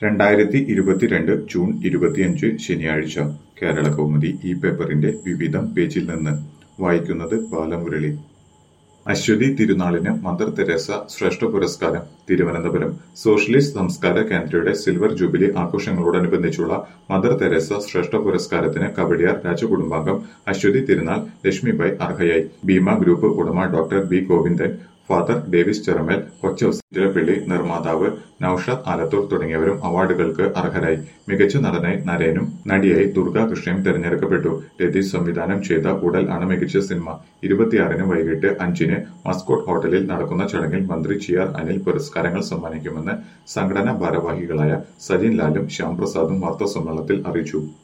രണ്ടായിരത്തി ഇരുപത്തിരണ്ട് ജൂൺ ഇരുപത്തിയഞ്ച് ശനിയാഴ്ച കേരളകൗമുദി ഈ പേപ്പറിന്റെ വിവിധം പേജിൽ നിന്ന് വായിക്കുന്നത് ബാലമുരളി അശ്വതി തിരുനാളിന് മദർ തെരേസ ശ്രേഷ്ഠ പുരസ്കാരം തിരുവനന്തപുരം സോഷ്യലിസ്റ്റ് സംസ്കാര കേന്ദ്രയുടെ സിൽവർ ജൂബിലി ആഘോഷങ്ങളോടനുബന്ധിച്ചുള്ള മദർ തെരേസ ശ്രേഷ്ഠ പുരസ്കാരത്തിന് കവടിയാർ രാജകുടുംബാംഗം അശ്വതി തിരുനാൾ ലക്ഷ്മിബായ് അർഹയായി ഭീമ ഗ്രൂപ്പ് ഉടമ doctor B Govindan father Davis Cheramel Kochouse Chirappilly നിർമ്മാതാവ് നൌഷാദ് ആലത്തൂർ തുടങ്ങിയവരും അവാർഡുകൾക്ക് അർഹരായി മികച്ച നടനായി നരേനും നടിയായി ദുർഗാ കൃഷ്ണയും തെരഞ്ഞെടുക്കപ്പെട്ടു രതീഷ് സംവിധാനം ചെയ്ത ഉടൽ ആണ് മികച്ച സിനിമ ഇരുപത്തിയാറിന് വൈകിട്ട് അഞ്ചിന് മസ്കോട്ട് ഹോട്ടലിൽ നടക്കുന്ന ചടങ്ങിൽ മന്ത്രി ജി ആർ അനിൽ പുരസ്കാരങ്ങൾ സമ്മാനിക്കുമെന്ന് സംഘടനാ ഭാരവാഹികളായ സജിൻ ലാലും ശ്യാംപ്രസാദും വാർത്താസമ്മേളനത്തിൽ അറിയിച്ചു